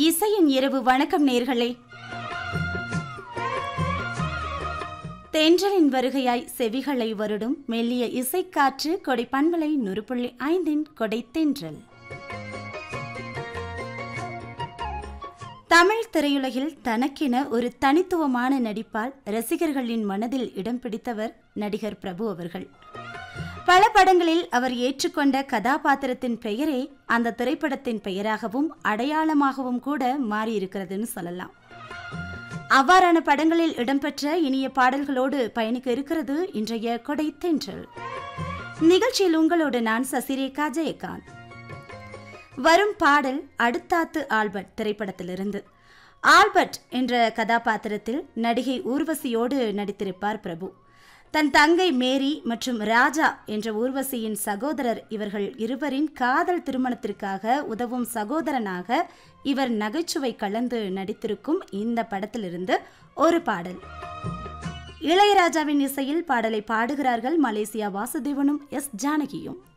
இசையின் இரவு வணக்கம் நேர்களே தென்றலின் வருகையாய் செவிகளை வருடும் மெல்லிய இசைக்காற்று கொடை பண்பலை நுறுப்புள்ளி ஐந்தின் கொடை தென்றல் தமிழ் திரையுலகில் தனக்கென ஒரு தனித்துவமான நடிப்பால் ரசிகர்களின் மனதில் இடம் பிடித்தவர் நடிகர் பிரபு அவர்கள் பல படங்களில் அவர் ஏற்றுக்கொண்ட கதாபாத்திரத்தின் பெயரே அந்த திரைப்படத்தின் பெயராகவும் அடையாளமாகவும் கூட மாறியிருக்கிறதுன்னு சொல்லலாம் அவ்வாறான படங்களில் இடம்பெற்ற இனிய பாடல்களோடு பயணிக்க இருக்கிறது இன்றைய கொடை தென்றல் நிகழ்ச்சியில் உங்களோடு நான் சசிரேகா ஜெயகாந்த் வரும் பாடல் அடுத்தாத்து ஆல்பர்ட் திரைப்படத்திலிருந்து ஆல்பர்ட் என்ற கதாபாத்திரத்தில் நடிகை ஊர்வசியோடு நடித்திருப்பார் பிரபு தன் தங்கை மேரி மற்றும் ராஜா என்ற ஊர்வசியின் சகோதரர் இவர்கள் இருவரின் காதல் திருமணத்திற்காக உதவும் சகோதரனாக இவர் நகைச்சுவை கலந்து நடித்திருக்கும் இந்த படத்திலிருந்து ஒரு பாடல் இளையராஜாவின் இசையில் பாடலை பாடுகிறார்கள் மலேசியா வாசுதேவனும் எஸ் ஜானகியும்